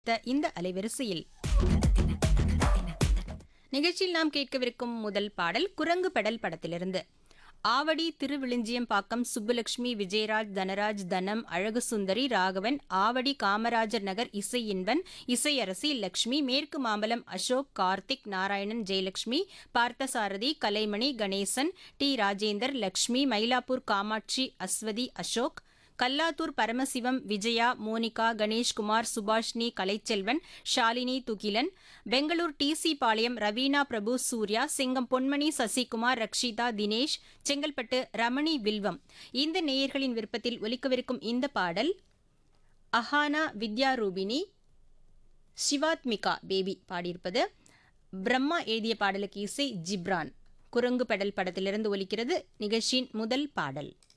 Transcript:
த இந்த அலைவரிசையில் நிகழ்ச்சியில் நாம் கேட்கவிருக்கும் முதல் பாடல் குரங்கு பெடல் படத்திலிருந்து ஆவடி திருவிழிஞ்சியம்பாக்கம் சுப்புலட்சுமி விஜயராஜ் தனராஜ் தனம் அழகு சுந்தரி ராகவன் ஆவடி காமராஜர் நகர் இசை இன்பன் இசையரசி லட்சுமி மேற்கு மாம்பலம் அசோக் கார்த்திக் நாராயணன் ஜெயலட்சுமி பார்த்தசாரதி கலைமணி கணேசன் டி ராஜேந்தர் லட்சுமி மயிலாப்பூர் காமாட்சி அஸ்வதி அசோக் கல்லாத்தூர் பரமசிவம் விஜயா மோனிகா கணேஷ்குமார் சுபாஷினி கலைச்செல்வன் ஷாலினி துகிலன் பெங்களூர் டிசி பாளையம் ரவீனா பிரபு சூர்யா சிங்கம் பொன்மணி சசிகுமார் ரக்ஷிதா தினேஷ் செங்கல்பட்டு ரமணி வில்வம் இந்த நேயர்களின் விருப்பத்தில் ஒலிக்கவிருக்கும் இந்த பாடல் அஹானா வித்யாரூபினி சிவாத்மிகா பேபி பாடியிருப்பது பிரம்மா எழுதிய பாடலுக்கு இசை ஜிப்ரான் குரங்கு பெடல் படத்திலிருந்து ஒலிக்கிறது நிகழ்ச்சியின் முதல் பாடல்